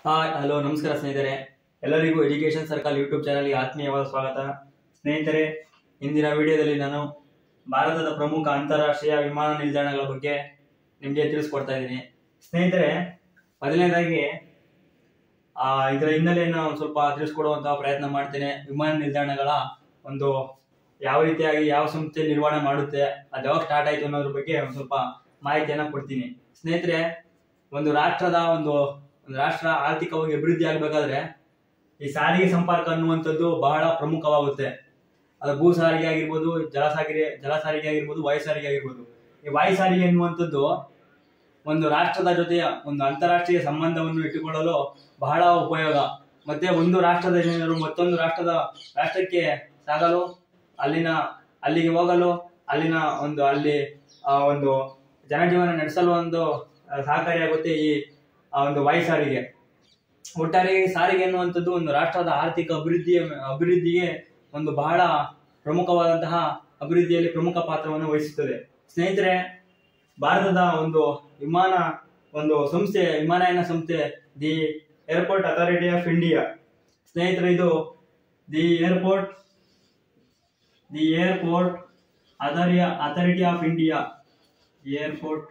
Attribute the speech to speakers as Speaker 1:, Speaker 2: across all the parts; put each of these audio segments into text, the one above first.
Speaker 1: Hi hello ನಮಸ್ಕಾರ ಸ್ನೇಹಿತರೆ ಎಲ್ಲರಿಗೂ ಎಜುಕೇಷನ್ ಸರ್ಕಲ್ ಯೂಟ್ಯೂಬ್ ಚಾನಲ್ಗೆ ಆತ್ಮೀಯವಾದ ಸ್ವಾಗತ ಸ್ನೇಹಿತರೆ ಇಂದಿನ ವಿಡಿಯೋದಲ್ಲಿ ನಾನು ಭಾರತದ ಪ್ರಮುಖ ಅಂತಾರಾಷ್ಟ್ರೀಯ ವಿಮಾನ ನಿಲ್ದಾಣಗಳ ಬಗ್ಗೆ ನಿಮಗೆ ತಿಳಿಸ್ಕೊಡ್ತಾ ಇದ್ದೀನಿ ಸ್ನೇಹಿತರೆ ಮೊದಲನೇದಾಗಿ ಆ, ಇದರ ಹಿನ್ನೆಲೆಯನ್ನು ಒಂದು ಸ್ವಲ್ಪ ತಿಳಿಸ್ಕೊಡುವಂತಹ ಪ್ರಯತ್ನ ಮಾಡ್ತೇನೆ ವಿಮಾನ ನಿಲ್ದಾಣಗಳ ಒಂದು ಯಾವ ರೀತಿಯಾಗಿ ಯಾವ ಸಂಸ್ಥೆ ನಿರ್ವಹಣೆ ಮಾಡುತ್ತೆ ಅದು ಯಾವಾಗ ಸ್ಟಾರ್ಟ್ ಆಯ್ತು ಅನ್ನೋದ್ರ ಬಗ್ಗೆ ಒಂದು ಸ್ವಲ್ಪ ಮಾಹಿತಿಯನ್ನ ಕೊಡ್ತೀನಿ ಸ್ನೇಹಿತರೆ ಒಂದು ರಾಷ್ಟ್ರದ ಒಂದು ಒಂದು ರಾಷ್ಟ್ರ ಆರ್ಥಿಕವಾಗಿ ಅಭಿವೃದ್ಧಿ ಆಗಬೇಕಾದ್ರೆ ಈ ಸಾರಿಗೆ ಸಂಪರ್ಕ ಅನ್ನುವಂಥದ್ದು ಬಹಳ ಪ್ರಮುಖವಾಗುತ್ತೆ ಅದು ಭೂ ಸಾರಿಗೆ ಆಗಿರ್ಬೋದು ಜಲ ಸಾರಿಗೆ ಜಲ ಸಾರಿಗೆ ಆಗಿರ್ಬೋದು ವಾಯು ಸಾರಿಗೆ ಆಗಿರ್ಬೋದು ಈ ವಾಯು ಸಾರಿಗೆ ಎನ್ನುವಂಥದ್ದು ಒಂದು ರಾಷ್ಟ್ರದ ಜೊತೆಯ ಒಂದು ಅಂತಾರಾಷ್ಟ್ರೀಯ ಸಂಬಂಧವನ್ನು ಇಟ್ಟುಕೊಳ್ಳಲು ಬಹಳ ಉಪಯೋಗ ಮತ್ತೆ ಒಂದು ರಾಷ್ಟ್ರದ ಜನರು ಮತ್ತೊಂದು ರಾಷ್ಟ್ರದ ರಾಷ್ಟ್ರಕ್ಕೆ ಸಾಗಲು ಅಲ್ಲಿನ ಅಲ್ಲಿಗೆ ಹೋಗಲು ಅಲ್ಲಿನ ಒಂದು ಅಲ್ಲಿ ಆ ಒಂದು ಜನಜೀವನ ನಡೆಸಲು ಒಂದು ಆ, ಸಹಕಾರಿಯಾಗುತ್ತೆ ಈ ಆ ಒಂದು ವಾಯು ಸಾರಿಗೆ ಒಟ್ಟಾರೆ ಈ ಸಾರಿಗೆ ಎನ್ನುವಂಥದ್ದು ಒಂದು ರಾಷ್ಟ್ರದ ಆರ್ಥಿಕ ಅಭಿವೃದ್ಧಿಯ ಅಭಿವೃದ್ಧಿಗೆ ಒಂದು ಬಹಳ ಪ್ರಮುಖವಾದಂತಹ ಅಭಿವೃದ್ಧಿಯಲ್ಲಿ ಪ್ರಮುಖ ಪಾತ್ರವನ್ನು ವಹಿಸುತ್ತದೆ ಸ್ನೇಹಿತರೆ ಭಾರತದ ಒಂದು ವಿಮಾನ ಒಂದು ಸಂಸ್ಥೆ ವಿಮಾನಯಾನ ಸಂಸ್ಥೆ the airport authority of India ಸ್ನೇಹಿತರೆ ಇದು ದಿ ಏರ್ಪೋರ್ಟ್ ದಿ ಏರ್ಪೋರ್ಟ್ ಅಥಾರಿಯ authority of India airport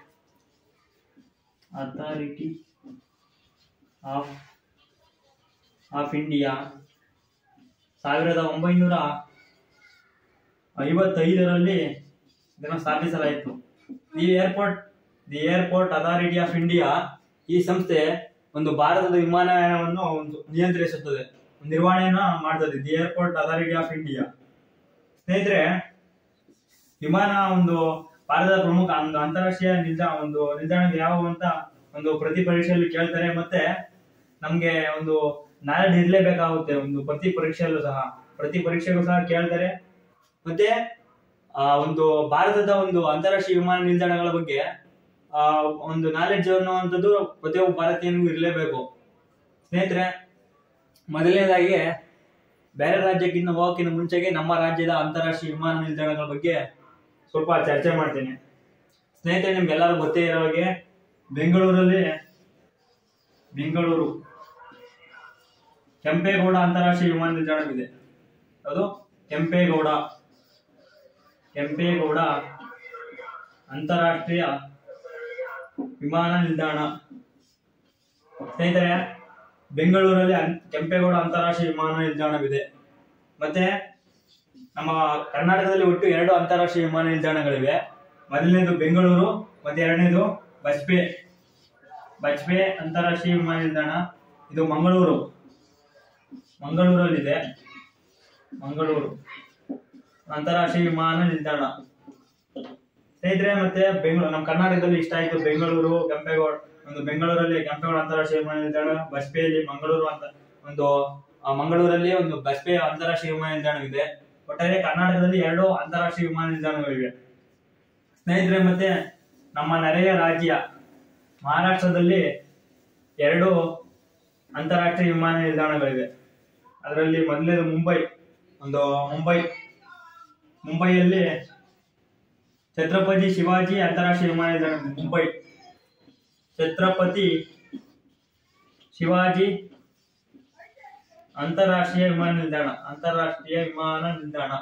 Speaker 1: authority of of India ಸಾವಿರದ ಒಂಬೈನೂರ ಐವತ್ತೈದರಲ್ಲಿ ಇದನ್ನು ಸ್ಥಾಪಿಸಲಾಯಿತು the airport the airport authority of India ಈ ಸಂಸ್ಥೆ ಒಂದು ಭಾರತದ ವಿಮಾನಯಾನವನ್ನು ಒಂದು ನಿಯಂತ್ರಿಸುತ್ತದೆ ನಿರ್ವಹಣೆಯನ್ನ ಮಾಡ್ತದೆ the airport authority of India ಸ್ನೇಹಿತರೆ ವಿಮಾನ ಒಂದು ಭಾರತದ ಪ್ರಮುಖ ಒಂದು ಅಂತಾರಾಷ್ಟ್ರೀಯ ನಿಲ್ದಾಣ ಒಂದು ನಿಲ್ದಾಣ ಯಾವ ಅಂತ ಒಂದು ಪ್ರತಿ ಪರೀಕ್ಷೆಯಲ್ಲಿ ಕೇಳ್ತಾರೆ ಮತ್ತೆ ನಮ್ಗೆ ಒಂದು ನಾಲೆಡ್ಜ್ ಇರ್ಲೇಬೇಕಾಗುತ್ತೆ ಒಂದು ಪ್ರತಿ ಪರೀಕ್ಷೆಯಲ್ಲೂ ಸಹ ಪ್ರತಿ ಪರೀಕ್ಷೆಗೂ ಸಹ ಕೇಳ್ತಾರೆ ಮತ್ತೆ ಆ ಒಂದು ಭಾರತದ ಒಂದು ಅಂತಾರಾಷ್ಟ್ರೀಯ ವಿಮಾನ ನಿಲ್ದಾಣಗಳ ಬಗ್ಗೆ ಆ ಒಂದು ನಾಲೆಡ್ಜ್ ಅನ್ನುವಂಥದ್ದು ಪ್ರತಿಯೊಬ್ಬ ಭಾರತೀಯನಿಗೂ ಇರಲೇಬೇಕು ಸ್ನೇಹಿತರೆ ಮೊದಲನೇದಾಗಿ ಬೇರೆ ರಾಜ್ಯಕ್ಕಿಂತ ಹೋಗೋಕ್ಕಿಂತ ಮುಂಚೆಗೆ ನಮ್ಮ ರಾಜ್ಯದ ಅಂತಾರಾಷ್ಟ್ರೀಯ ವಿಮಾನ ನಿಲ್ದಾಣಗಳ ಬಗ್ಗೆ ಸ್ವಲ್ಪ ಚರ್ಚೆ ಮಾಡ್ತೀನಿ ಸ್ನೇಹಿತರೆ ನಿಮ್ಗೆಲ್ಲರೂ ಗೊತ್ತೇ ಇರೋ ಹಾಗೆ ಬೆಂಗಳೂರಲ್ಲಿ ಬೆಂಗಳೂರು ಕೆಂಪೇಗೌಡ ಅಂತಾರಾಷ್ಟ್ರೀಯ ವಿಮಾನ ನಿಲ್ದಾಣವಿದೆ ಅದು ಕೆಂಪೇಗೌಡ ಕೆಂಪೇಗೌಡ ಅಂತಾರಾಷ್ಟ್ರೀಯ ವಿಮಾನ ನಿಲ್ದಾಣ ಸ್ನೇಹಿತರೆ ಬೆಂಗಳೂರಲ್ಲಿ ಅನ್- ಕೆಂಪೇಗೌಡ ಅಂತಾರಾಷ್ಟ್ರೀಯ ವಿಮಾನ ನಿಲ್ದಾಣವಿದೆ ಮತ್ತೆ ನಮ್ಮ ಕರ್ನಾಟಕದಲ್ಲಿ ಒಟ್ಟು ಎರಡು ಅಂತಾರಾಷ್ಟ್ರೀಯ ವಿಮಾನ ನಿಲ್ದಾಣಗಳಿವೆ ಮೊದಲನೇದು ಬೆಂಗಳೂರು ಮತ್ತೆ ಎರಡನೇದು ಬಜ್ಪೆ ಬಜ್ಪೆ ಅಂತಾರಾಷ್ಟ್ರೀಯ ವಿಮಾನ ನಿಲ್ದಾಣ ಇದು ಮಂಗಳೂರು ಮಂಗಳೂರಲ್ಲಿದೆ ಮಂಗಳೂರು ಅಂತಾರಾಷ್ಟ್ರೀಯ ವಿಮಾನ ನಿಲ್ದಾಣ ಸ್ನೇಹಿತರೆ ಮತ್ತೆ ಬೆಂಗಳೂರು ನಮ್ಮ ಕರ್ನಾಟಕದಲ್ಲಿ ಇಷ್ಟ ಆಯ್ತು ಬೆಂಗಳೂರು ಕೆಂಪೇಗೌಡ ಒಂದು ಬೆಂಗಳೂರಲ್ಲಿ ಕೆಂಪೇಗೌಡ ಅಂತಾರಾಷ್ಟ್ರೀಯ ವಿಮಾನ ನಿಲ್ದಾಣ ಬಸ್ಪೆಯಲ್ಲಿ ಮಂಗಳೂರು ಅಂತ ಒಂದು ಆ, ಮಂಗಳೂರಲ್ಲಿ ಒಂದು ಬಸ್ಪೆ ಅಂತಾರಾಷ್ಟ್ರೀಯ ವಿಮಾನ ನಿಲ್ದಾಣವಿದೆ ಒಟ್ಟಾರೆ ಕರ್ನಾಟಕದಲ್ಲಿ ಎರಡು ಅಂತಾರಾಷ್ಟ್ರೀಯ ವಿಮಾನ ನಿಲ್ದಾಣಗಳಿವೆ ಸ್ನೇಹಿತರೆ ಮತ್ತೆ ನಮ್ಮ ನೆರೆಯ ರಾಜ್ಯ ಮಹಾರಾಷ್ಟ್ರದಲ್ಲಿ ಎರಡು ಅಂತಾರಾಷ್ಟ್ರೀಯ ವಿಮಾನ ನಿಲ್ದಾಣಗಳಿವೆ ಅದರಲ್ಲಿ ಮೊದಲನೇದು ಮುಂಬೈ ಒಂದು ಮುಂಬೈ ಮುಂಬೈಯಲ್ಲಿ ಛತ್ರಪತಿ ಶಿವಾಜಿ ಅಂತಾರಾಷ್ಟ್ರೀಯ ವಿಮಾನ ನಿಲ್ದಾಣ ಇದೆ. ಮುಂಬೈ ಛತ್ರಪತಿ ಶಿವಾಜಿ ಅಂತಾರಾಷ್ಟ್ರೀಯ ವಿಮಾನ ನಿಲ್ದಾಣ ಅಂತಾರಾಷ್ಟ್ರೀಯ ವಿಮಾನ ನಿಲ್ದಾಣ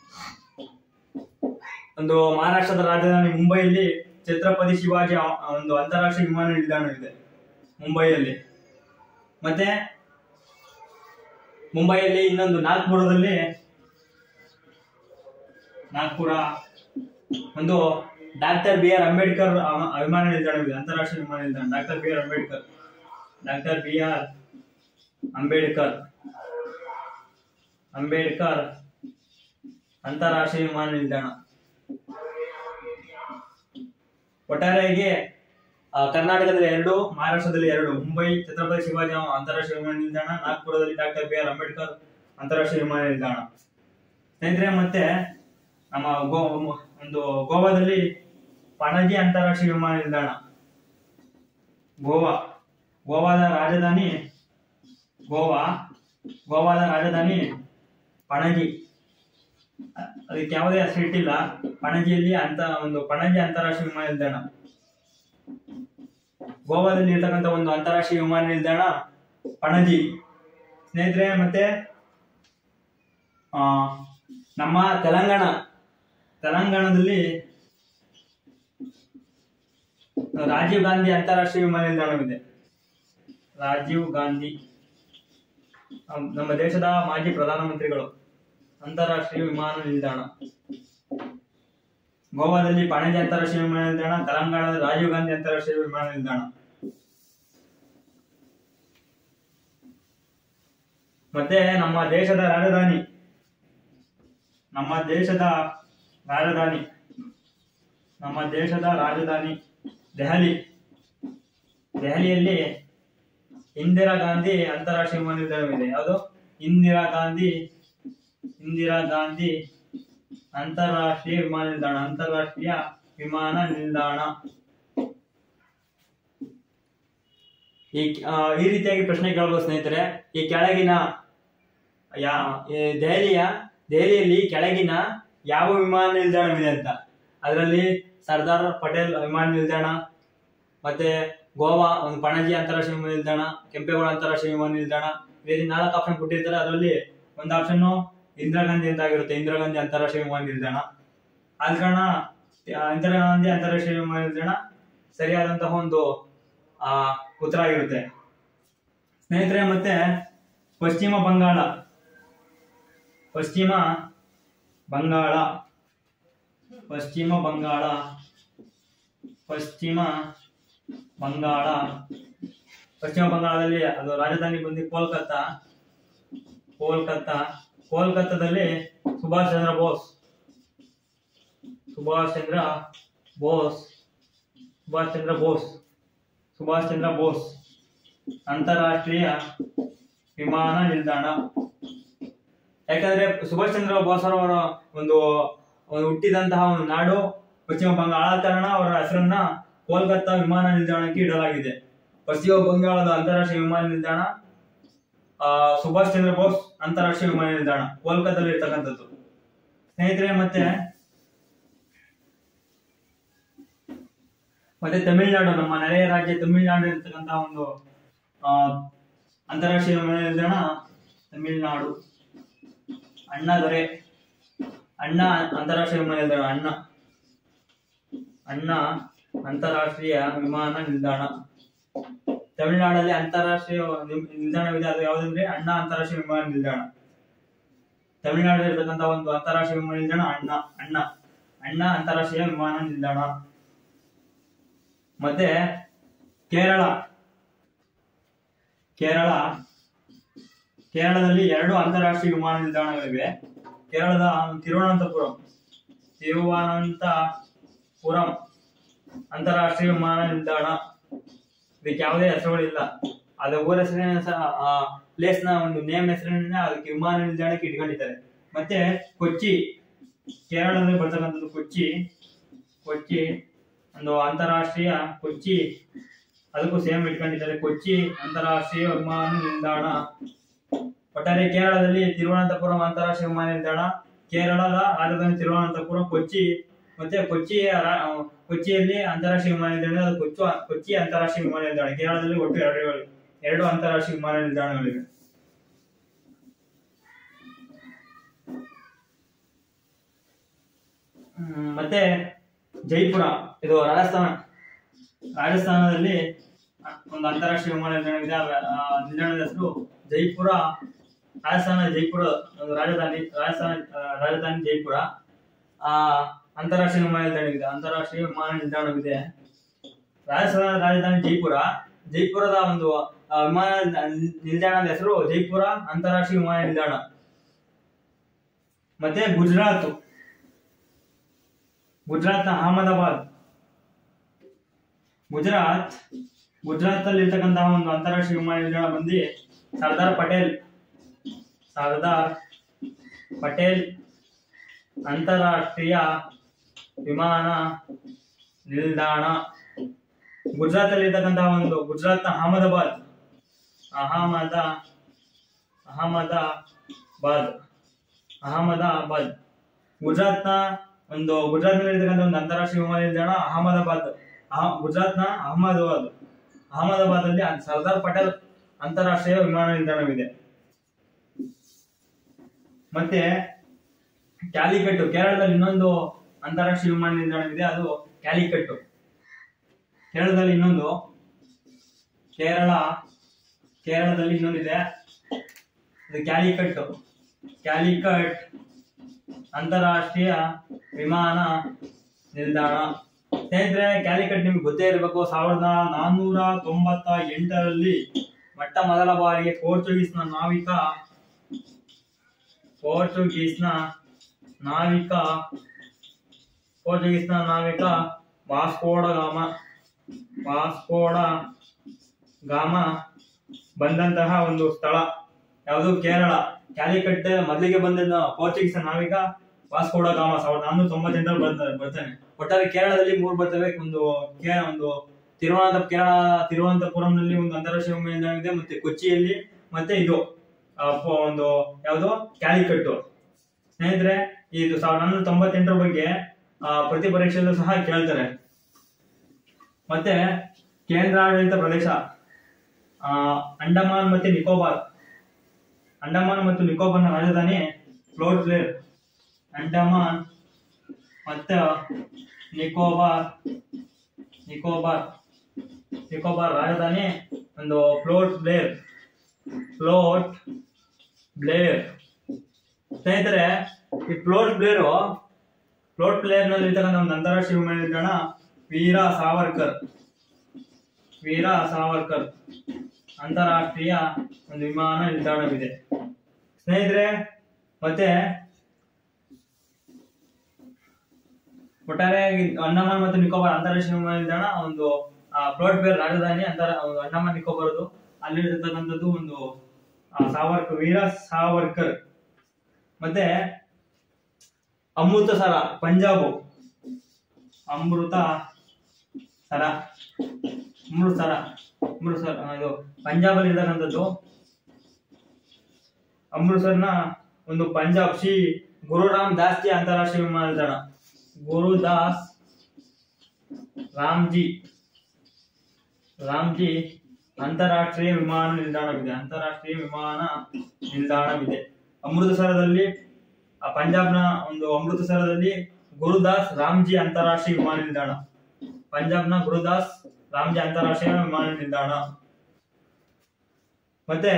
Speaker 1: ಒಂದು ಮಹಾರಾಷ್ಟ್ರದ ರಾಜಧಾನಿ ಮುಂಬೈಯಲ್ಲಿ ಛತ್ರಪತಿ ಶಿವಾಜಿ ಆ- ಒಂದು ಅಂತಾರಾಷ್ಟ್ರೀಯ ವಿಮಾನ ನಿಲ್ದಾಣ ಇದೆ ಮುಂಬೈಯಲ್ಲಿ ಮತ್ತೆ ಮುಂಬೈಯಲ್ಲಿ ಇನ್ನೊಂದು ನಾಗ್ಪುರದಲ್ಲಿ ನಾಗ್ಪುರ ಒಂದು ಡಾಕ್ಟರ್ ಬಿ ಆರ್ ಅಂಬೇಡ್ಕರ್ ಅವ- ವಿಮಾನ ನಿಲ್ದಾಣವಿದೆ ಅಂತಾರಾಷ್ಟ್ರೀಯ ವಿಮಾನ ನಿಲ್ದಾಣ doctor B R Ambedkar doctor B R Ambedkar Ambedkar ಅಂತಾರಾಷ್ಟ್ರೀಯ ವಿಮಾನ ನಿಲ್ದಾಣ ಒಟ್ಟಾರೆಯಾಗಿ ಆ, ಕರ್ನಾಟಕದಲ್ಲಿ ಎರಡು ಮಹಾರಾಷ್ಟ್ರದಲ್ಲಿ ಎರಡು ಮುಂಬೈ ಛತ್ರಪತಿ ಶಿವಾಜಿ ಅಂತಾರಾಷ್ಟ್ರೀಯ ವಿಮಾನ ನಿಲ್ದಾಣ ನಾಗ್ಪುರದಲ್ಲಿ ಡಾಕ್ಟರ್ ಬಿ ಆರ್ ಅಂಬೇಡ್ಕರ್ ಅಂತಾರಾಷ್ಟ್ರೀಯ ವಿಮಾನ ನಿಲ್ದಾಣ ಸ್ನೇಹಿತರೆ ಮತ್ತೆ ನಮ್ಮ ಗೋ ಒಂದು ಗೋವಾದಲ್ಲಿ ಪಣಜಿ ಅಂತಾರಾಷ್ಟ್ರೀಯ ವಿಮಾನ ನಿಲ್ದಾಣ ಗೋವಾ ಗೋವಾದ ರಾಜಧಾನಿ ಗೋವಾ ಗೋವಾದ ರಾಜಧಾನಿ ಪಣಜಿ ಅ- ಅದಕ್ಕೆ ಯಾವುದೇ ಹೆಸರು ಇಟ್ಟಿಲ್ಲ ಪಣಜಿಯಲ್ಲಿ ಅಂತ ಒಂದು ಪಣಜಿ ಅಂತಾರಾಷ್ಟ್ರೀಯ ವಿಮಾನ ನಿಲ್ದಾಣ ಗೋವಾದಲ್ಲಿ ಇರ್ತಕ್ಕಂಥ ಒಂದು ಅಂತಾರಾಷ್ಟ್ರೀಯ ವಿಮಾನ ನಿಲ್ದಾಣ ಪಣಜಿ ಸ್ನೇಹಿತರೆ ಮತ್ತೆ ಆ, ನಮ್ಮ ತೆಲಂಗಾಣ ತೆಲಂಗಾಣದಲ್ಲಿ ರಾಜೀವ್ ಗಾಂಧಿ ಅಂತಾರಾಷ್ಟ್ರೀಯ ವಿಮಾನ ನಿಲ್ದಾಣವಿದೆ ರಾಜೀವ್ ಗಾಂಧಿ ಅಮ್, ನಮ್ಮ ದೇಶದ ಮಾಜಿ ಪ್ರಧಾನಮಂತ್ರಿಗಳು ಅಂತಾರಾಷ್ಟ್ರೀಯ ವಿಮಾನ ನಿಲ್ದಾಣ ಗೋವಾದಲ್ಲಿ ಪಣಜಿ ಅಂತಾರಾಷ್ಟ್ರೀಯ ವಿಮಾನ ನಿಲ್ದಾಣ ತೆಲಂಗಾಣದ ರಾಜೀವ್ ಗಾಂಧಿ ಅಂತಾರಾಷ್ಟ್ರೀಯ ವಿಮಾನ ನಿಲ್ದಾಣ ಮತ್ತೆ ನಮ್ಮ ದೇಶದ ರಾಜಧಾನಿ ನಮ್ಮ ದೇಶದ ರಾಜಧಾನಿ ನಮ್ಮ ದೇಶದ ರಾಜಧಾನಿ ದೆಹಲಿ ದೆಹಲಿಯಲ್ಲಿ ಇಂದಿರಾ ಗಾಂಧಿ ಅಂತಾರಾಷ್ಟ್ರೀಯ ವಿಮಾನ ನಿಲ್ದಾಣವಿದೆ ಯಾವುದು ಇಂದಿರಾ ಗಾಂಧಿ ಇಂದಿರಾ ಗಾಂಧಿ ಅಂತಾರಾಷ್ಟ್ರೀಯ ವಿಮಾನ ನಿಲ್ದಾಣ ಅಂತಾರಾಷ್ಟ್ರೀಯ ವಿಮಾನ ನಿಲ್ದಾಣ ಈ ಆ, ಈ ರೀತಿಯಾಗಿ ಪ್ರಶ್ನೆ ಕೇಳಬಹುದು ಸ್ನೇಹಿತರೆ ಈ ಕೆಳಗಿನ ಯಾ ಈ ದೆಹಲಿಯ ದೆಹಲಿಯಲ್ಲಿ ಕೆಳಗಿನ ಯಾವ ವಿಮಾನ ನಿಲ್ದಾಣವಿದೆ ಅಂತ ಅದರಲ್ಲಿ ಸರ್ದಾರ್ ಪಟೇಲ್ ವಿಮಾನ ನಿಲ್ದಾಣ ಮತ್ತೆ ಗೋವಾ ಒಂದು ಪಣಜಿ ಅಂತಾರಾಷ್ಟ್ರೀಯ ವಿಮಾನ ನಿಲ್ದಾಣ ಕೆಂಪೇಗೌಡ ಅಂತಾರಾಷ್ಟ್ರೀಯ ವಿಮಾನ ನಿಲ್ದಾಣ ಈ ರೀತಿ ನಾಲ್ಕು ಆಪ್ಷನ್ ಕೊಟ್ಟಿರ್ತಾರೆ ಅದರಲ್ಲಿ ಒಂದು ಆಪ್ಷನ್ ಇಂದಿರಾ ಗಾಂಧಿ ಅಂತ ಆಗಿರುತ್ತೆ ಇಂದಿರಾ ಗಾಂಧಿ ಅಂತಾರಾಷ್ಟ್ರೀಯ ವಿಮಾನ ನಿಲ್ದಾಣ ಆದ ಕಾರಣ ಆ, ಇಂದಿರಾ ಗಾಂಧಿ ಅಂತಾರಾಷ್ಟ್ರೀಯ ವಿಮಾನ ನಿಲ್ದಾಣ ಸರಿಯಾದಂತಹ ಒಂದು ಆ ಉತ್ತರ ಆಗಿರುತ್ತೆ ಸ್ನೇಹಿತರೆ ಮತ್ತೆ ಪಶ್ಚಿಮ ಬಂಗಾಳ ಪಶ್ಚಿಮ ಬಂಗಾಳ ಪಶ್ಚಿಮ ಬಂಗಾಳ ಪಶ್ಚಿಮ ಬಂಗಾಳ ಪಶ್ಚಿಮ ಬಂಗಾಳದಲ್ಲಿ ಅದು ರಾಜಧಾನಿ ಬಂದು ಕೋಲ್ಕತ್ತಾ ಕೋಲ್ಕತ್ತಾ ಕೋಲ್ಕತ್ತಾದಲ್ಲಿ ಸುಭಾಷ್ ಚಂದ್ರ ಬೋಸ್ ಸುಭಾಷ್ ಚಂದ್ರ ಬೋಸ್ ಸುಭಾಷ್ ಚಂದ್ರ ಬೋಸ್ ಸುಭಾಷ್ ಚಂದ್ರ ಬೋಸ್ ಅಂತಾರಾಷ್ಟ್ರೀಯ ವಿಮಾನ ನಿಲ್ದಾಣ ಯಾಕಂದ್ರೆ ಸುಭಾಷ್ ಚಂದ್ರ ಬೋಸ್ ಅವರ ಒಂದು ಒಂದು ಹುಟ್ಟಿದಂತಹ ಒಂದು ನಾಡು ಪಶ್ಚಿಮ ಬಂಗಾಳ ಆದ ಕಾರಣ ಅವರ ಹೆಸರನ್ನ ಕೋಲ್ಕತ್ತಾ ವಿಮಾನ ನಿಲ್ದಾಣಕ್ಕೆ ಇಡಲಾಗಿದೆ ಪಶ್ಚಿಮ ಬಂಗಾಳದ ಅಂತಾರಾಷ್ಟ್ರೀಯ ವಿಮಾನ ನಿಲ್ದಾಣ ಆ, ಸುಭಾಷ್ ಚಂದ್ರ ಬೋಸ್ ಅಂತಾರಾಷ್ಟ್ರೀಯ ವಿಮಾನ ನಿಲ್ದಾಣ ಕೋಲ್ಕತ್ತಾದಲ್ಲಿ ಇರ್ತಕ್ಕಂಥದ್ದು ಸ್ನೇಹಿತರೆ ಮತ್ತೆ ಮತ್ತೆ ತಮಿಳುನಾಡು ನಮ್ಮ ನೆರೆಯ ರಾಜ್ಯ ತಮಿಳುನಾಡು ಇರ್ತಕ್ಕಂತಹ ಒಂದು ಆ, ಅಂತಾರಾಷ್ಟ್ರೀಯ ವಿಮಾನ ನಿಲ್ದಾಣ ತಮಿಳುನಾಡು ಅಣ್ಣ ದೊರೆ ಅಣ್ಣ ಅಂತಾರಾಷ್ಟ್ರೀಯ ವಿಮಾನ ನಿಲ್ದಾಣ ಅಣ್ಣ ಅಣ್ಣ ಅಂತಾರಾಷ್ಟ್ರೀಯ ವಿಮಾನ ನಿಲ್ದಾಣ ತಮಿಳುನಾಡಲ್ಲಿ ಅಂತಾರಾಷ್ಟ್ರೀಯ ನಿಲ್- ನಿಲ್ದಾಣವಿದೆ ಅದು ಯಾವುದಂದ್ರೆ ಅಣ್ಣ ಅಂತಾರಾಷ್ಟ್ರೀಯ ವಿಮಾನ ನಿಲ್ದಾಣ ತಮಿಳುನಾಡಲ್ಲಿ ಇರ್ತಕ್ಕಂಥ ಒಂದು ಅಂತಾರಾಷ್ಟ್ರೀಯ ವಿಮಾನ ನಿಲ್ದಾಣ ಅಣ್ಣ ಅಣ್ಣ ಅಣ್ಣ ಅಂತಾರಾಷ್ಟ್ರೀಯ ವಿಮಾನ ನಿಲ್ದಾಣ ಮತ್ತೆ ಕೇರಳ ಕೇರಳ ಕೇರಳದಲ್ಲಿ ಎರಡು ಅಂತಾರಾಷ್ಟ್ರೀಯ ವಿಮಾನ ನಿಲ್ದಾಣಗಳಿವೆ ಕೇರಳದ ತಿರುವನಂತಪುರಂ ತಿರುವನಂತಪುರಂ ಅಂತಾರಾಷ್ಟ್ರೀಯ ವಿಮಾನ ನಿಲ್ದಾಣ ಇದಕ್ಕೆ ಯಾವುದೇ ಹೆಸರುಗಳಿಲ್ಲ ಅದ ಊರ ಹೆಸರಿನ ಸಹ ಆ ಪ್ಲೇಸ್ ನ ಒಂದು ನೇಮ್ ಹೆಸರಿನ ಅದಕ್ಕೆ ವಿಮಾನ ನಿಲ್ದಾಣಕ್ಕೆ ಇಟ್ಕೊಂಡಿದ್ದಾರೆ ಮತ್ತೆ ಕೊಚ್ಚಿ ಕೇರಳದಲ್ಲಿ ಬರ್ತಕ್ಕಂಥದ್ದು ಕೊಚ್ಚಿ ಕೊಚ್ಚಿ ಒಂದು ಅಂತಾರಾಷ್ಟ್ರೀಯ ಕೊಚ್ಚಿ ಅದಕ್ಕೂ ಸೇಮ್ ಇಟ್ಕೊಂಡಿದ್ದಾರೆ ಕೊಚ್ಚಿ ಅಂತಾರಾಷ್ಟ್ರೀಯ ವಿಮಾನ ನಿಲ್ದಾಣ ಒಟ್ಟಾರೆ ಕೇರಳದಲ್ಲಿ ತಿರುವನಂತಪುರಂ ಅಂತಾರಾಷ್ಟ್ರೀಯ ವಿಮಾನ ನಿಲ್ದಾಣ ಕೇರಳದ ರಾಜಧಾನಿ ತಿರುವನಂತಪುರಂ ಕೊಚ್ಚಿ ಮತ್ತೆ ಕೊಚ್ಚಿ ರಾ- ಕೊಚ್ಚಿಯಲ್ಲಿ ಅಂತಾರಾಷ್ಟ್ರೀಯ ವಿಮಾನ ನಿಲ್ದಾಣ ಅದು ಕೊಚ್ಚು ಕೊಚ್ಚಿ ಅಂತಾರಾಷ್ಟ್ರೀಯ ವಿಮಾನ ನಿಲ್ದಾಣ ಕೇರಳದಲ್ಲಿ ಒಟ್ಟು ಎರಡು ಎರಡು ಅಂತಾರಾಷ್ಟ್ರೀಯ ವಿಮಾನ ನಿಲ್ದಾಣಗಳಿವೆ ಹ್ಮ್, ಮತ್ತೆ ಜೈಪುರ ಇದು ರಾಜಸ್ಥಾನ ರಾಜಸ್ಥಾನದಲ್ಲಿ ಒಂದು ಅಂತಾರಾಷ್ಟ್ರೀಯ ವಿಮಾನ ನಿಲ್ದಾಣವಿದೆ ಆ- ಆ ನಿಲ್ದಾಣದ ಹೆಸರು ಜೈಪುರ ರಾಜಸ್ಥಾನ ಜೈಪುರ ಒಂದು ರಾಜಧಾನಿ ರಾಜಸ್ಥಾನ ಆ, ರಾಜಧಾನಿ ಜೈಪುರ ಆ ಅಂತಾರಾಷ್ಟ್ರೀಯ ವಿಮಾನ ನಿಲ್ದಾಣವಿದೆ ಅಂತಾರಾಷ್ಟ್ರೀಯ ವಿಮಾನ ನಿಲ್ದಾಣವಿದೆ ರಾಜಸ್ಥಾನ ರಾಜಧಾನಿ ಜೈಪುರ ಜೈಪುರದ ಒಂದು ಆ, ವಿಮಾನ ನಿ- ನಿಲ್ದಾಣದ ಹೆಸರು ಜೈಪುರ ಅಂತಾರಾಷ್ಟ್ರೀಯ ವಿಮಾನ ನಿಲ್ದಾಣ ಮತ್ತೆ ಗುಜರಾತ್ ಗುಜರಾತ್ನ ಅಹಮದಾಬಾದ್ ಗುಜರಾತ್ ಗುಜರಾತ್ ಅಲ್ಲಿ ಇರ್ತಕ್ಕಂತಹ ಒಂದು ಅಂತಾರಾಷ್ಟ್ರೀಯ ವಿಮಾನ ನಿಲ್ದಾಣ ಬಂದು ಸರ್ದಾರ್ ಪಟೇಲ್ ಸರ್ದಾರ್ ಪಟೇಲ್ ಅಂತಾರಾಷ್ಟ್ರೀಯ ವಿಮಾನ ನಿಲ್ದಾಣ ಗುಜರಾತ್ ಅಲ್ಲಿ ಇರ್ತಕ್ಕಂತಹ ಒಂದು ಗುಜರಾತ್ನ ಅಹಮದಾಬಾದ್ ಅಹಮದ ಅಹಮದಾಬಾದ್ ಅಹಮದಾಬಾದ್ ಗುಜರಾತ್ನ ಒಂದು ಗುಜರಾತ್ನಲ್ಲಿ ಇರ್ತಕ್ಕಂಥ ಒಂದು ಅಂತಾರಾಷ್ಟ್ರೀಯ ವಿಮಾನ ನಿಲ್ದಾಣ ಅಹಮದಾಬಾದ್ ಅಹ- ಗುಜರಾತ್ನ ಅಹಮದಾಬಾದ್ ಅಹಮದಾಬಾದ್ ಅಲ್ಲಿ ಸರ್ದಾರ್ ಪಟೇಲ್ ಅಂತಾರಾಷ್ಟ್ರೀಯ ವಿಮಾನ ನಿಲ್ದಾಣವಿದೆ ಮತ್ತೆ ಕ್ಯಾಲಿಕಟ್ಟು ಕೇರಳದಲ್ಲಿ ಇನ್ನೊಂದು ಅಂತಾರಾಷ್ಟ್ರೀಯ ವಿಮಾನ ನಿಲ್ದಾಣವಿದೆ ಅದು ಕ್ಯಾಲಿಕಟ್ಟು ಕೇರಳದಲ್ಲಿ ಇನ್ನೊಂದು ಕೇರಳ ಕೇರಳದಲ್ಲಿ ಇನ್ನೊಂದಿದೆ ಇದು ಕ್ಯಾಲಿಕಟ್ ಕ್ಯಾಲಿಕಟ್ ಅಂತಾರಾಷ್ಟ್ರೀಯ ವಿಮಾನ ನಿಲ್ದಾಣ ಸ್ನೇಹಿತರೆ ಕ್ಯಾಲಿಕಟ್ ನಿಮ್ಗೆ ಗೊತ್ತೇ ಇರಬೇಕು ಸಾವಿರದ ನಾನ್ನೂರ ತೊಂಬತ್ತ ಎಂಟರಲ್ಲಿ ಮೊಟ್ಟ ಮೊದಲ ಬಾರಿಗೆ ಪೋರ್ಚುಗೀಸ್ನ ನಾವಿಕ ಪೋರ್ಚುಗೀಸ್ನ ನಾವಿಕ ಪೋರ್ಚುಗೀಸ್ನ ನಾವಿಕ ವಾಸ್ಕೋಡ ಗಾಮ ವಾಸ್ಕೋಡ ಗಾಮ ಬಂದಂತಹ ಒಂದು ಸ್ಥಳ ಯಾವುದು ಕೇರಳ ಕ್ಯಾಲಿಕಟ್ ಮೊದಲಿಗೆ ಬಂದ ಪೋರ್ಚುಗೀಸ್ ನಾವಿಕ ವಾಸ್ಕೋಡ ಗಾಮ ಸಾವಿರದ ನಾನ್ನೂರ ತೊಂಬತ್ತೆಂಟರಲ್ಲಿ ಬರ್ತಾರೆ ಬರ್ತಾನೆ ಒಟ್ಟಾರೆ ಕೇರಳದಲ್ಲಿ ಮೂರು ಬರ್ತವೆ ಒಂದು ಕೇ ಒಂದು ತಿರುವನಂತ ಕೇರಳ ತಿರುವನಂತಪುರಂನಲ್ಲಿ ಒಂದು ಅಂತಾರಾಷ್ಟ್ರೀಯ ವಿಮಾನ ನಿಲ್ದಾಣ ಇದೆ ಮತ್ತೆ ಕೊಚ್ಚಿಯಲ್ಲಿ ಮತ್ತೆ ಇದು ಆ, ಪ- ಒಂದು ಯಾವುದು ಕ್ಯಾಲಿಕಟ್ಟು ಸ್ನೇಹಿತರೆ ಇದು ಸಾವಿರದ ನಾನ್ನೂರ ತೊಂಬತ್ತೆಂಟರ ಬಗ್ಗೆ ಆ, ಪ್ರತಿ ಪರೀಕ್ಷೆಯಲ್ಲೂ ಸಹ ಕೇಳ್ತಾರೆ ಮತ್ತೆ ಕೇಂದ್ರಾಡಳಿತ ಪ್ರದೇಶ ಆ, ಅಂಡಮಾನ್ ಮತ್ತೆ ನಿಕೋಬಾರ್ ಅಂಡಮಾನ್ ಮತ್ತು ನಿಕೋಬಾರ್ನ ರಾಜಧಾನಿ ಫ್ಲೋಟ್ ಬ್ಲೇರ್ ಅಂಡಮಾನ್ ಮತ್ತು ನಿಕೋಬಾರ್ ನಿಕೋಬಾರ್ ನಿಕೋಬಾರ್ ರಾಜಧಾನಿ ಒಂದು ಫ್ಲೋಟ್ ಬ್ಲೇರ್ ಫ್ಲೋಟ್ ಬ್ಲೇರ್ ಸ್ನೇಹಿತರೆ ಈ ಫ್ಲೋಟ್ ಬ್ಲೇರು ಫ್ಲೋಟ್ ಬ್ಲೇರ್ ನಲ್ಲಿ ಇರ್ತಕ್ಕಂಥ ಒಂದು ಅಂತಾರಾಷ್ಟ್ರೀಯ ವಿಮಾನ ನಿಲ್ದಾಣ ವೀರ ಸಾವರ್ಕರ್ ವೀರ ಸಾವರ್ಕರ್ ಅಂತಾರಾಷ್ಟ್ರೀಯ ಒಂದು ವಿಮಾನ ನಿಲ್ದಾಣವಿದೆ ಸ್ನೇಹಿತರೆ ಮತ್ತೆ ಒಟ್ಟಾರೆ ಅಂಡಮಾನ್ ಮತ್ತು ನಿಕೋಬಾರ್ ಅಂತಾರಾಷ್ಟ್ರೀಯ ವಿಮಾನ ನಿಲ್ದಾಣ ಒಂದು ಫ್ಲೋಟ್ ಬೇರ್ ರಾಜಧಾನಿ ಅಂತರ ಒಂದು ಅಂಡಮಾನ್ ನಿಕೋಬಾರದು ಅಲ್ಲಿರ್ತಕ್ಕಂಥದ್ದು ಒಂದು ಆ, ಸಾವರ್ಕರ್ ವೀರ ಸಾವರ್ಕರ್ ಮತ್ತೆ ಅಮೃತಸರ ಪಂಜಾಬ್ ಅಮೃತ ಸರ ಅಮೃತಸರ ಅಮೃತಸರ ಆ, ಇದು ಪಂಜಾಬ್ ಅಲ್ಲಿ ಇರ್ತಕ್ಕಂಥದ್ದು ಅಮೃತಸರ್ನ ಒಂದು ಪಂಜಾಬ್ ಶ್ರೀ ಗುರುರಾಮ್ ದಾಸ್ ಜಿ ಅಂತಾರಾಷ್ಟ್ರೀಯ ವಿಮಾನ ನಿಲ್ದಾಣ ಗುರುದಾಸ್ ರಾಮ್ಜಿ ರಾಮ್ಜಿ ಅಂತಾರಾಷ್ಟ್ರೀಯ ವಿಮಾನ ನಿಲ್ದಾಣವಿದೆ ಅಂತಾರಾಷ್ಟ್ರೀಯ ವಿಮಾನ ನಿಲ್ದಾಣವಿದೆ ಅಮೃತಸರದಲ್ಲಿ ಆ ಪಂಜಾಬ್ನ ಒಂದು ಅಮೃತಸರದಲ್ಲಿ ಗುರುದಾಸ್ ರಾಮ್ಜಿ ಅಂತಾರಾಷ್ಟ್ರೀಯ ವಿಮಾನ ನಿಲ್ದಾಣ ಪಂಜಾಬ್ನ ಗುರುದಾಸ್ ರಾಮ್ಜಿ ಅಂತಾರಾಷ್ಟ್ರೀಯ ವಿಮಾನ ನಿಲ್ದಾಣ ಮತ್ತೆ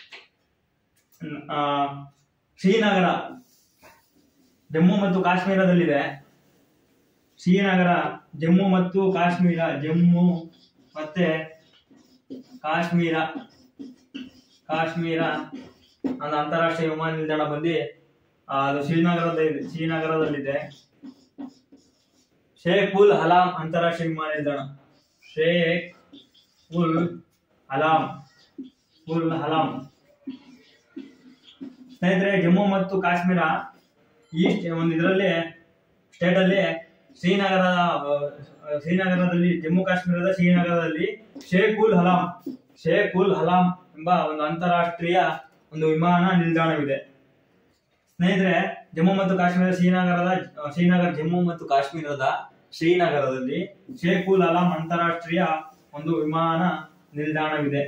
Speaker 1: ಆ, ಶ್ರೀನಗರ ಜಮ್ಮು ಮತ್ತು ಕಾಶ್ಮೀರದಲ್ಲಿದೆ ಶ್ರೀನಗರ ಜಮ್ಮು ಮತ್ತು ಕಾಶ್ಮೀರ ಜಮ್ಮು ಮತ್ತೆ ಕಾಶ್ಮೀರ ಕಾಶ್ಮೀರ ಒಂದು ಅಂತಾರಾಷ್ಟ್ರೀಯ ವಿಮಾನ ನಿಲ್ದಾಣ ಬಂದು ಆ, ಅದು ಶ್ರೀನಗರದಲ್ಲಿ ಶ್ರೀನಗರದಲ್ಲಿದೆ ಶೇಖ್ ಉಲ್ ಹಲಾಂ ಅಂತಾರಾಷ್ಟ್ರೀಯ ವಿಮಾನ ನಿಲ್ದಾಣ ಶೇಖ್ ಉಲ್ ಹಲಾಂ ಉಲ್ ಹಲಾಂ ಸ್ನೇಹಿತರೆ ಜಮ್ಮು ಮತ್ತು ಕಾಶ್ಮೀರ ಈ ಸ್ಟೇ- ಒಂದು ಇದರಲ್ಲಿ ಸ್ಟೇಟ್ ಅಲ್ಲಿ ಶ್ರೀನಗರ ಆ, ಶ್ರೀನಗರದಲ್ಲಿ ಜಮ್ಮು ಕಾಶ್ಮೀರದ ಶ್ರೀನಗರದಲ್ಲಿ ಶೇಖ್ ಉಲ್ ಹಲಾಂ ಶೇಖ್ ಉಲ್ ಹಲಾಂ ಎಂಬ ಒಂದು ಅಂತಾರಾಷ್ಟ್ರೀಯ ಒಂದು ವಿಮಾನ ನಿಲ್ದಾಣವಿದೆ ಸ್ನೇಹಿತರೆ ಜಮ್ಮು ಮತ್ತು ಕಾಶ್ಮೀರ ಶ್ರೀನಗರದ ಆ, ಶ್ರೀನಗರ ಜಮ್ಮು ಮತ್ತು ಕಾಶ್ಮೀರದ ಶ್ರೀನಗರದಲ್ಲಿ ಶೇಖ್ ಉಲ್ ಹಲಾಂ ಅಂತಾರಾಷ್ಟ್ರೀಯ ಒಂದು ವಿಮಾನ ನಿಲ್ದಾಣವಿದೆ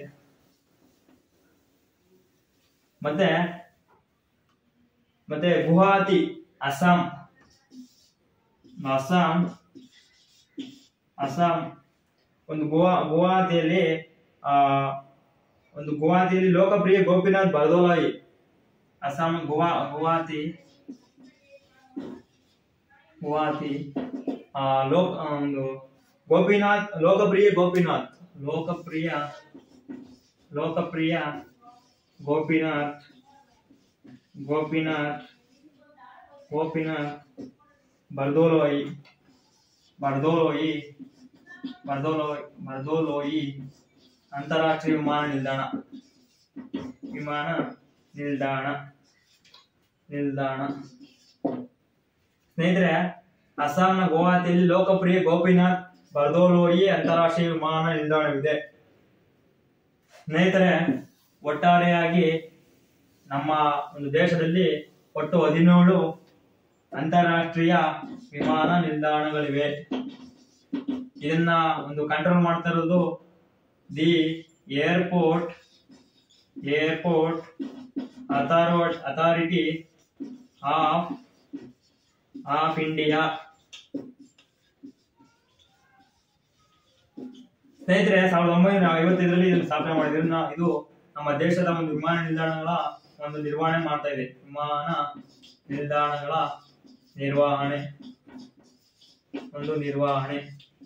Speaker 1: ಮತ್ತೆ ಮತ್ತೆ ಗುವಾಹತಿ ಅಸ್ಸಾಂ ಅಸ್ಸಾಂ ಅಸ್ಸಾಂ ಒಂದು ಗೋವಾ ಗುವಾಹತಿಯಲ್ಲಿ ಆ ಒಂದು ಗುವಾಹತಿಯಲ್ಲಿ ಲೋಕಪ್ರಿಯ ಗೋಪಿನಾಥ್ ಬರ್ದೋಲಾಯಿ ಅಸ್ಸಾಂ ಗುವಾ ಗುವಾಹತಿ ಗುವಾಹತಿ ಆ ಲೋಕ ಆ, ಒಂದು ಗೋಪಿನಾಥ್ ಲೋಕಪ್ರಿಯ ಗೋಪಿನಾಥ್ ಲೋಕಪ್ರಿಯ ಲೋಕಪ್ರಿಯ ಗೋಪಿನಾಥ್ ಗೋಪಿನಾಥ್ ಗೋಪಿನಾಥ್ ಬರ್ದೋಲೋಯಿ ಬರ್ದೋಲೋಯಿ ಬರ್ದೋಲೋಯ್ ಬರ್ದೋಲೋಯಿ ಅಂತಾರಾಷ್ಟ್ರೀಯ ವಿಮಾನ ನಿಲ್ದಾಣ ವಿಮಾನ ನಿಲ್ದಾಣ ನಿಲ್ದಾಣ ಸ್ನೇಹಿತರೆ ಅಸ್ಸಾಂನ ಗುವಾಹತಿಯಲ್ಲಿ ಲೋಕಪ್ರಿಯ ಗೋಪಿನಾಥ್ ಬರ್ದೋಲೋಯಿ ಅಂತಾರಾಷ್ಟ್ರೀಯ ವಿಮಾನ ನಿಲ್ದಾಣವಿದೆ ಸ್ನೇಹಿತರೆ ಒಟ್ಟಾರೆಯಾಗಿ ನಮ್ಮ ಒಂದು ದೇಶದಲ್ಲಿ ಒಟ್ಟು ಹದಿನೇಳು ಅಂತಾರಾಷ್ಟ್ರೀಯ ವಿಮಾನ ನಿಲ್ದಾಣಗಳಿವೆ ಇದನ್ನ ಒಂದು ಕಂಟ್ರೋಲ್ ಮಾಡ್ತಾ ಇರೋದು ದಿ ಏರ್ಪೋರ್ಟ್ ಏರ್ಪೋರ್ಟ್ ಅಥಾರೋ ಅಥಾರಿಟಿ ಆಫ್ ಆಫ್ ಇಂಡಿಯಾ ಸ್ನೇಹಿತರೆ ಸಾವಿರದ ಒಂಬೈನೂರ ಐವತ್ತೈದರಲ್ಲಿ ಇದನ್ನು ಸ್ಥಾಪನೆ ಮಾಡಿದ್ರು ಇದನ್ನ- ಇದು ನಮ್ಮ ದೇಶದ ಒಂದು ವಿಮಾನ ನಿಲ್ದಾಣಗಳ ಒಂದು ನಿರ್ವಹಣೆ ಮಾಡ್ತಾ ಇದೆ ವಿಮಾನ ನಿಲ್ದಾಣಗಳ ನಿರ್ವಹಣೆ ಒಂದು ನಿರ್ವಹಣೆ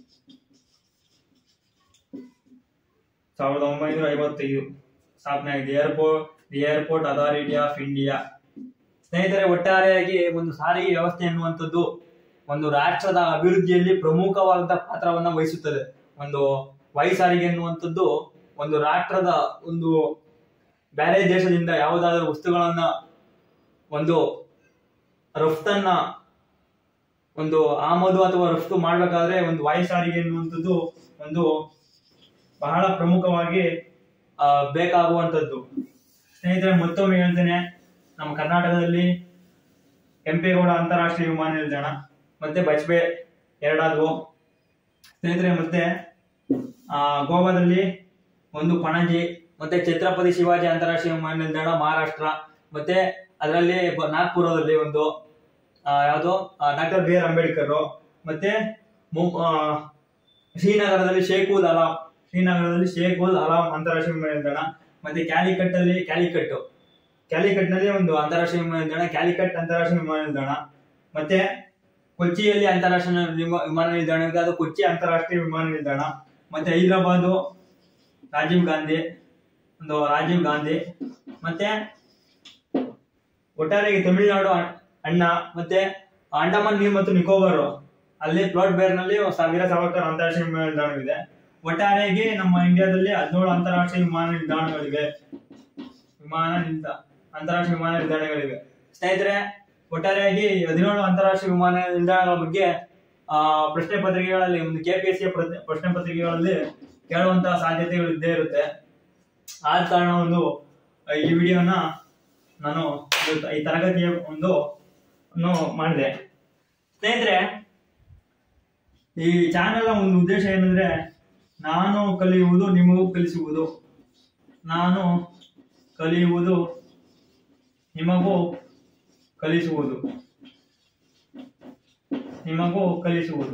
Speaker 1: ಸಾವಿರದ ಒಂಬೈನೂರ ಐವತ್ತೈದು ಸ್ಥಾಪನೆ ಆಗಿದೆ airport the airport authority of India ಸ್ನೇಹಿತರೆ ಒಟ್ಟಾರೆಯಾಗಿ ಒಂದು ಸಾರಿಗೆ ವ್ಯವಸ್ಥೆ ಎನ್ನುವಂಥದ್ದು ಒಂದು ರಾಷ್ಟ್ರದ ಅಭಿವೃದ್ಧಿಯಲ್ಲಿ ಪ್ರಮುಖವಾದ ಪಾತ್ರವನ್ನ ವಹಿಸುತ್ತದೆ ಒಂದು ವಾಯು ಸಾರಿಗೆ ಎನ್ನುವಂಥದ್ದು ಒಂದು ರಾಷ್ಟ್ರದ ಒಂದು ಬೇರೆ ದೇಶದಿಂದ ಯಾವುದಾದರೂ ವಸ್ತುಗಳನ್ನ ಒಂದು ರಫ್ತನ್ನ ಒಂದು ಆಮದು ಅಥವಾ ರಫ್ತು ಮಾಡಬೇಕಾದ್ರೆ ಒಂದು ವಾಯು ಸಾರಿಗೆ ಎನ್ನುವಂಥದ್ದು ಒಂದು ಬಹಳ ಪ್ರಮುಖವಾಗಿ ಆ, ಬೇಕಾಗುವಂಥದ್ದು ಸ್ನೇಹಿತರೆ ಮತ್ತೊಮ್ಮೆ ಹೇಳ್ತೇನೆ ನಮ್ಮ ಕರ್ನಾಟಕದಲ್ಲಿ ಕೆಂಪೇಗೌಡ ಅಂತಾರಾಷ್ಟ್ರೀಯ ವಿಮಾನ ನಿಲ್ದಾಣ ಮತ್ತೆ ಬಜ್ಪೆ ಎರಡಾದವು ಸ್ನೇಹಿತರೆ ಮತ್ತೆ ಆ, ಗೋವಾದಲ್ಲಿ ಒಂದು ಪಣಜಿ ಮತ್ತೆ ಛತ್ರಪತಿ ಶಿವಾಜಿ ಅಂತಾರಾಷ್ಟ್ರೀಯ ವಿಮಾನ ನಿಲ್ದಾಣ ಮಹಾರಾಷ್ಟ್ರ ಮತ್ತೆ ಅದರಲ್ಲಿ ಬ- ನಾಗ್ಪುರದಲ್ಲಿ ಒಂದು ಆ, ಯಾವುದು ಡಾಕ್ಟರ್ ಬಿ ಆರ್ ಅಂಬೇಡ್ಕರ್ ಮತ್ತೆ ಮು- ಆ, ಶ್ರೀನಗರದಲ್ಲಿ ಶೇಖ್ ಉಲ್ ಅಲಾಂ ಶ್ರೀನಗರದಲ್ಲಿ ಶೇಖ್ ಉಲ್ ಅಲಾಂ ಅಂತಾರಾಷ್ಟ್ರೀಯ ವಿಮಾನ ನಿಲ್ದಾಣ ಮತ್ತೆ ಕ್ಯಾಲಿಕಟ್ ಅಲ್ಲಿ ಕ್ಯಾಲಿಕಟ್ ಕ್ಯಾಲಿಕಟ್ ನಲ್ಲಿ ಒಂದು ಅಂತಾರಾಷ್ಟ್ರೀಯ ವಿಮಾನ ನಿಲ್ದಾಣ ಕ್ಯಾಲಿಕಟ್ ಅಂತಾರಾಷ್ಟ್ರೀಯ ವಿಮಾನ ನಿಲ್ದಾಣ ಮತ್ತೆ ಕೊಚ್ಚಿಯಲ್ಲಿ ಅಂತಾರಾಷ್ಟ್ರೀಯ ವಿಮ- ವಿಮಾನ ನಿಲ್ದಾಣ ಇದೆ ಅದು ಕೊಚ್ಚಿ ಅಂತಾರಾಷ್ಟ್ರೀಯ ವಿಮಾನ ನಿಲ್ದಾಣ ಮತ್ತೆ ಹೈದರಾಬಾದು ರಾಜೀವ್ ಗಾಂಧಿ ಒಂದು ರಾಜೀವ್ ಗಾಂಧಿ ಮತ್ತೆ ಒಟ್ಟಾರೆಯಾಗಿ ತಮಿಳುನಾಡು ಅ- ಅಣ್ಣ ಮತ್ತೆ ಅಂಡಮಾನ್ ನೀರು ಮತ್ತು ನಿಕೋಬಾರ್ ಅಲ್ಲಿ ಪ್ಲಾಟ್ ಬೇರ್ ನಲ್ಲಿ ಸಾವಿರ ಸಾವರ್ಕರ್ ಅಂತಾರಾಷ್ಟ್ರೀಯ ವಿಮಾನ ನಿಲ್ದಾಣವಿದೆ ಒಟ್ಟಾರೆಯಾಗಿ ನಮ್ಮ ಇಂಡಿಯಾದಲ್ಲಿ ಹದಿನೇಳು ಅಂತಾರಾಷ್ಟ್ರೀಯ ವಿಮಾನ ನಿಲ್ದಾಣಗಳಿವೆ ವಿಮಾನ ನಿಲ್ದ ಅಂತಾರಾಷ್ಟ್ರೀಯ ವಿಮಾನ ನಿಲ್ದಾಣಗಳಿವೆ ಸ್ನೇಹಿತರೆ ಒಟ್ಟಾರೆಯಾಗಿ ಹದಿನೇಳು ಅಂತಾರಾಷ್ಟ್ರೀಯ ವಿಮಾನ ನಿಲ್ದಾಣಗಳ ಬಗ್ಗೆ ಆ, ಪ್ರಶ್ನೆ ಪತ್ರಿಕೆಗಳಲ್ಲಿ ಒಂದು ಕೆಪಿಎಸ್ಸಿ ಪ್ರಶ್ನೆ ಪತ್ರಿಕೆಗಳಲ್ಲಿ ಕೇಳುವಂತಹ ಸಾಧ್ಯತೆಗಳು ಇದ್ದೇ ಇರುತ್ತೆ ಆದ ಕಾರಣ ಒಂದು ಆ, ಈ ವಿಡಿಯೋನ ನಾನು ಇದು- ಈ ತರಗತಿಯ ಒಂದು ಅನ್ನು ಮಾಡಿದೆ ಸ್ನೇಹಿತರೆ ಈ ಚಾನೆಲ್ ಒಂದು ಉದ್ದೇಶ ಏನಂದ್ರೆ ನಾನು ಕಲಿಯುವುದು ನಿಮಗೂ ಕಲಿಸುವುದು ನಾನು ಕಲಿಯುವುದು ನಿಮಗೂ ಕಲಿಸುವುದು ನಿಮಗೂ ಕಲಿಸುವುದು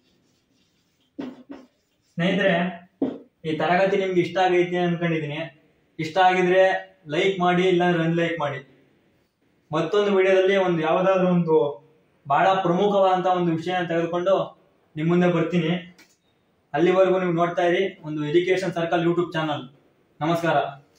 Speaker 1: ಸ್ನೇಹಿತರೆ ಈ ತರಗತಿ ನಿಮ್ಗೆ ಇಷ್ಟ ಆಗೈತೆ ಅನ್ಕೊಂಡಿದೀನಿ ಇಷ್ಟ ಆಗಿದ್ರೆ ಲೈಕ್ ಮಾಡಿ ಇಲ್ಲಾಂದ್ರೆ ಅನ್ಲೈಕ್ ಮಾಡಿ ಮತ್ತೊಂದು ವಿಡಿಯೋದಲ್ಲಿ ಒಂದು ಯಾವುದಾದ್ರೂ ಒಂದು ಬಹಳ ಪ್ರಮುಖವಾದಂತ ಒಂದು ವಿಷಯ ತೆಗೆದುಕೊಂಡು ನಿಮ್ಮ ಮುಂದೆ ಬರ್ತೀನಿ ಅಲ್ಲಿವರೆಗೂ ನೀವು ನೋಡ್ತಾ ಇರಿ ಒಂದು ಎಜುಕೇಶನ್ ಸರ್ಕಲ್ ಯೂಟ್ಯೂಬ್ ಚಾನಲ್ ನಮಸ್ಕಾರ